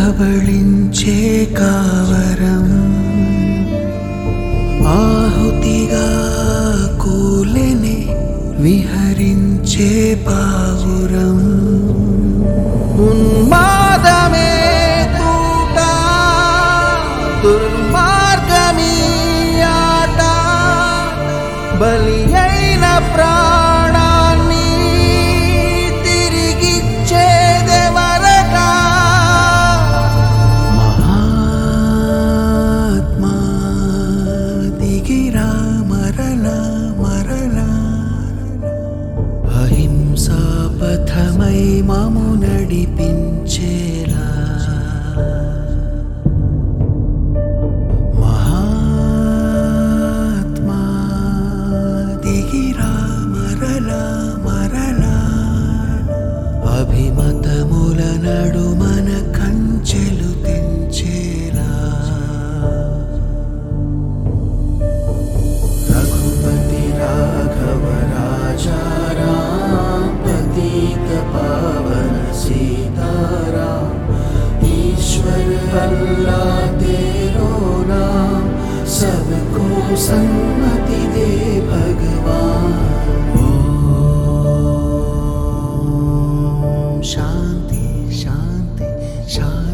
కబళించే కావరం ఆహుతిగా కూలెనే విహరించే పావురం ఉన్మాదమే తూట దుర్మార్గమీ ఆట బలి అయిన ప్రాణాన్ని తిరిగిచ్చేదెవరట మహాత్మా దిగిరా మరలా మరలా అహింసా పథమై మాము నడిపించేలా మహాత్మా దిగిరా మరలా మరలా అభిమతముల నడుమన కంచెలు తెంచేలా రఘుపతి రాఘవ రాజా రాम पतित पावन सीताराम ईश्वर अल्लाह तेरो नाम सबको सन्मति दे भगवान ओम शांति शांति शांति